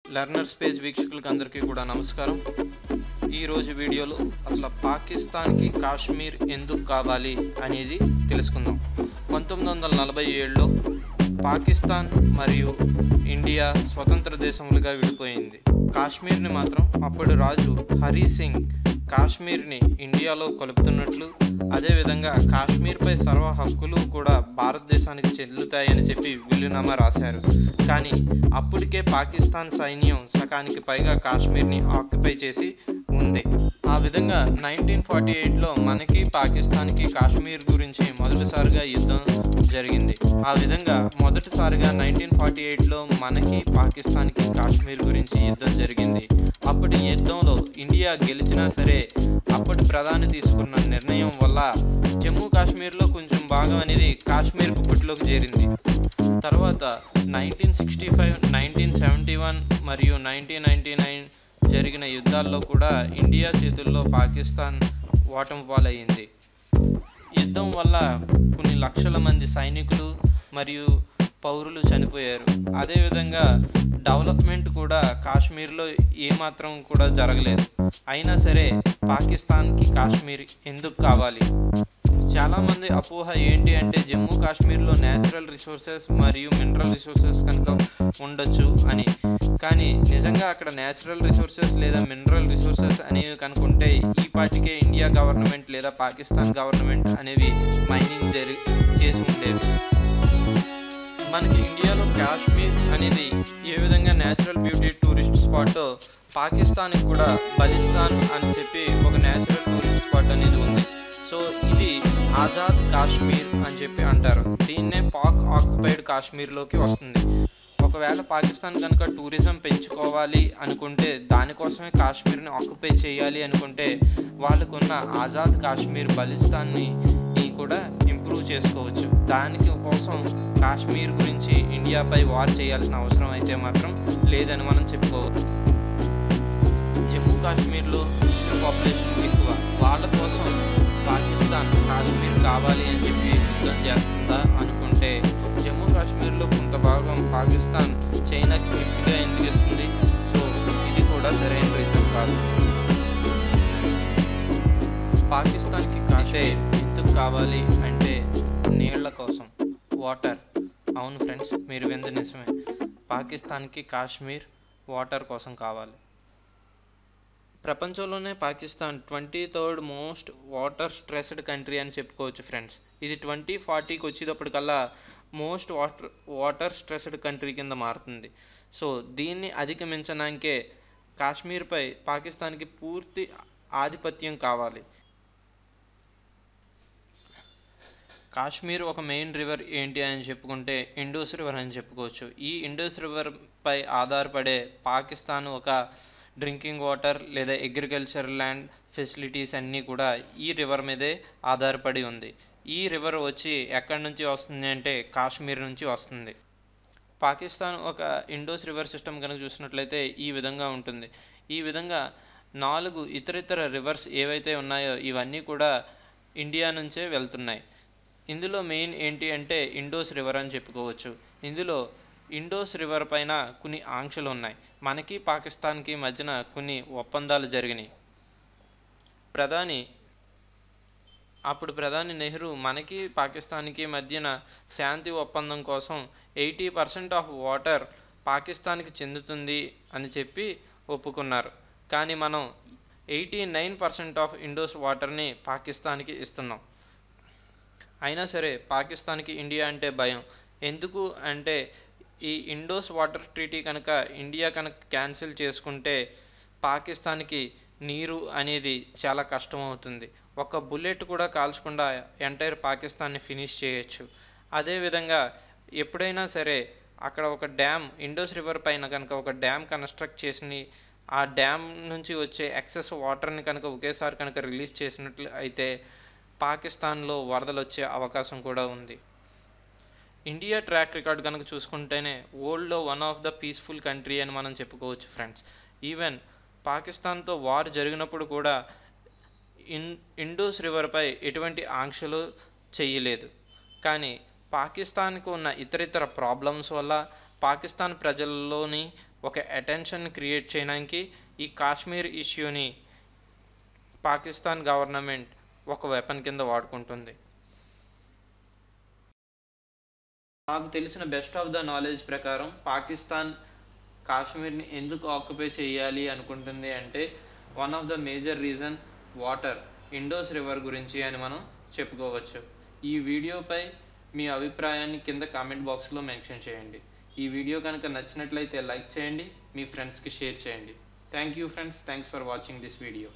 learner space వీక్షకులకు అందరికీ కూడా నమస్కారం ఈరోజు వీడియోలో అసలు పాకిస్తాన్కి కాశ్మీర్ ఎందుకు కావాలి అనేది తెలుసుకుందాం పంతొమ్మిది వందల నలభై ఏడులో పాకిస్తాన్ మరియు ఇండియా స్వతంత్ర దేశములుగా విడిపోయింది కాశ్మీర్ని మాత్రం అప్పటి రాజు హరి సింగ్ కాశ్మీర్ని ఇండియాలో కలుపుతున్నట్లు అదేవిధంగా కాశ్మీర్పై సర్వ హక్కులు కూడా భారతదేశానికి చెల్లుతాయని చెప్పి వీలునామా రాశారు కానీ అప్పటికే పాకిస్తాన్ సైన్యం సకానికి పైగా కాశ్మీర్ని ఆక్యుపై చేసి ఉంది ఆ విధంగా నైన్టీన్ ఫార్టీ ఎయిట్లో మనకి పాకిస్తాన్కి కాశ్మీర్ గురించి మొదటిసారిగా యుద్ధం జరిగింది ఆ విధంగా మొదటిసారిగా నైన్టీన్ ఫార్టీ ఎయిట్లో మనకి పాకిస్తాన్కి కాశ్మీర్ గురించి యుద్ధం జరిగింది అప్పటి యుద్ధంలో ఇండియా గెలిచినా సరే అప్పటి ప్రధాని తీసుకున్న నిర్ణయం వల్ల జమ్మూ కాశ్మీర్లో కొంచెం భాగం అనేది కాశ్మీర్ గుప్పిట్లోకి చేరింది తర్వాత nineteen sixty five nineteen seventy one మరియు నైన్టీన్ నైన్టీ నైన్ జరిగిన యుద్ధాల్లో కూడా ఇండియా చేతుల్లో పాకిస్తాన్ ఓటమి పాలయ్యింది యుద్ధం వల్ల కొన్ని లక్షల మంది సైనికులు మరియు పౌరులు చనిపోయారు అదేవిధంగా డెవలప్మెంట్ కూడా కాశ్మీర్లో ఏమాత్రం కూడా జరగలేదు అయినా సరే పాకిస్తాన్కి కాశ్మీర్ ఎందుకు కావాలి చాలామంది అపోహ ఏంటి అంటే జమ్మూ కాశ్మీర్లో న్యాచురల్ రిసోర్సెస్ మరియు మినరల్ రిసోర్సెస్ కనుక ఉండొచ్చు అని కానీ నిజంగా అక్కడ న్యాచురల్ రిసోర్సెస్ లేదా మినరల్ రిసోర్సెస్ అనేవి కనుకుంటే ఈ పాటికే ఇండియా గవర్నమెంట్ లేదా పాకిస్తాన్ గవర్నమెంట్ అనేవి మైనింగ్ జరి చేసి ఉండేవి మనకి ఇండియాలో కాశ్మీర్ అనేది ఏ విధంగా న్యాచురల్ బ్యూటీ టూరిస్ట్ స్పాట్ పాకిస్తాన్కి కూడా బలిస్తాన్ అని చెప్పి ఒక న్యాచురల్ టూరిస్ట్ స్పాట్ అనేది ఉంది సో ఇది ఆజాద్ కాశ్మీర్ అని చెప్పి అంటారు దీన్నే పాక్ ఆక్యుపైడ్ కాశ్మీర్లోకి వస్తుంది ఒకవేళ పాకిస్తాన్ కనుక టూరిజం పెంచుకోవాలి అనుకుంటే దానికోసమే కాశ్మీర్ని ఆక్యుపై చేయాలి అనుకుంటే వాళ్ళకున్న ఆజాద్ కాశ్మీర్ బలిస్తాన్ని కూడా ఇంప్రూవ్ చేసుకోవచ్చు దానికి కోసం కాశ్మీర్ గురించి ఇండియాపై వార్ చేయాల్సిన అవసరం అయితే మాత్రం లేదని మనం చెప్పుకోవచ్చు జమ్మూ కాశ్మీర్లో ముస్లిం పాపులేషన్ ఎక్కువ వాళ్ళ కోసం పాకిస్తాన్ కాశ్మీర్ కావాలి అని చెప్పి యుద్ధం చేస్తుందా అనుకుంటే జమ్మూ కాశ్మీర్లో కొంత భాగం పాకిస్తాన్ చైనాకి గిఫ్ట్గా ఎందుకు ఇస్తుంది సో ఇది కూడా సరైన రీజన్ కాదు పాకిస్తాన్కి కాషే ఎందుకు కావాలి అంటే నీళ్ల కోసం వాటర్ అవును ఫ్రెండ్స్ మీరు వింది నిజమే పాకిస్తాన్కి కాశ్మీర్ వాటర్ కోసం కావాలి ప్రపంచంలోనే Pakistan twenty third most water stressed country అని చెప్పుకోవచ్చు ఫ్రెండ్స్ ఇది ట్వంటీ ఫార్టీకి వచ్చేటప్పటికల్లా most water water stressed country కింద మారుతుంది సో దీన్ని అధిగమించడానికే కాశ్మీర్పై పాకిస్తాన్కి పూర్తి ఆధిపత్యం కావాలి కాశ్మీర్ ఒక మెయిన్ రివర్ ఏంటి అని చెప్పుకుంటే ఇండోస్ రివర్ అని చెప్పుకోవచ్చు ఈ ఇండోస్ రివర్ పై ఆధారపడే పాకిస్తాన్ ఒక డ్రింకింగ్ వాటర్ లేదా అగ్రికల్చర్ ల్యాండ్ ఫెసిలిటీస్ అన్నీ కూడా ఈ రివర్ మీదే ఆధారపడి ఉంది ఈ రివర్ వచ్చి ఎక్కడి నుంచి వస్తుంది అంటే కాశ్మీర్ నుంచి వస్తుంది పాకిస్తాన్ ఒక ఇండోస్ రివర్ సిస్టమ్ కనుక చూసినట్లయితే ఈ విధంగా ఉంటుంది ఈ విధంగా నాలుగు ఇతరితర రివర్స్ ఏవైతే ఉన్నాయో ఇవన్నీ కూడా ఇండియా నుంచే వెళ్తున్నాయి ఇందులో మెయిన్ ఏంటి అంటే ఇండోస్ రివర్ అని చెప్పుకోవచ్చు ఇందులో ఇండోస్ రివర్ పైన కొన్ని ఆంక్షలు ఉన్నాయి మనకి పాకిస్తాన్కి మధ్యన కొన్ని ఒప్పందాలు జరిగినాయి ప్రధాని అప్పుడు ప్రధాని నెహ్రూ మనకి పాకిస్తాన్కి మధ్యన శాంతి ఒప్పందం కోసం ఎయిటీ పర్సెంట్ ఆఫ్ వాటర్ పాకిస్తాన్కి చెందుతుంది అని చెప్పి ఒప్పుకున్నారు కానీ మనం eighty nine percent of Indus వాటర్ని పాకిస్తాన్కి ఇస్తున్నాం అయినా సరే పాకిస్తాన్కి ఇండియా అంటే భయం ఎందుకు అంటే ఈ ఇండోస్ వాటర్ ట్రీటీ కనుక ఇండియా కనుక క్యాన్సిల్ చేసుకుంటే పాకిస్తాన్కి నీరు అనేది చాలా కష్టం అవుతుంది ఒక బుల్లెట్ కూడా కాల్చకుండా ఎంటైర్ పాకిస్తాన్ని ఫినిష్ చేయొచ్చు అదేవిధంగా ఎప్పుడైనా సరే అక్కడ ఒక డ్యామ్ ఇండోస్ రివర్ పైన కనుక ఒక డ్యామ్ కన్స్ట్రక్ట్ చేసి ఆ డ్యామ్ నుంచి వచ్చే ఎక్సెస్ వాటర్ని కనుక ఒకేసారి కనుక రిలీజ్ చేసినట్లు అయితే పాకిస్తాన్లో వరదలు వచ్చే అవకాశం కూడా ఉంది ఇండియా ట్రాక్ రికార్డ్ కనుక చూసుకుంటేనే వరల్డ్లో one of the peaceful country అని మనం చెప్పుకోవచ్చు ఫ్రెండ్స్ ఈవెన్ పాకిస్తాన్తో వార్ జరిగినప్పుడు కూడా ఇన్ ఇండోస్ రివర్పై ఎటువంటి ఆంక్షలు చేయలేదు కానీ పాకిస్తాన్కు ఉన్న ఇతరితర ప్రాబ్లమ్స్ వల్ల పాకిస్తాన్ ప్రజల్లోని ఒక అటెన్షన్ క్రియేట్ చేయడానికి ఈ కాశ్మీర్ ఇష్యూని పాకిస్తాన్ గవర్నమెంట్ ఒక వెపన్ కింద వాడుకుంటుంది నాకు తెలిసిన బెస్ట్ ఆఫ్ ద నాలెడ్జ్ ప్రకారం పాకిస్తాన్ కాశ్మీర్ని ఎందుకు ఆక్యుపై చేయాలి అనుకుంటుంది అంటే one of the major reason water Indus river గురించి అని మనం చెప్పుకోవచ్చు ఈ వీడియోపై మీ అభిప్రాయాన్ని కింద కామెంట్ బాక్స్లో మెన్షన్ చేయండి ఈ వీడియో కనుక నచ్చినట్లయితే లైక్ చేయండి మీ ఫ్రెండ్స్కి షేర్ చేయండి thank you friends thanks for watching this video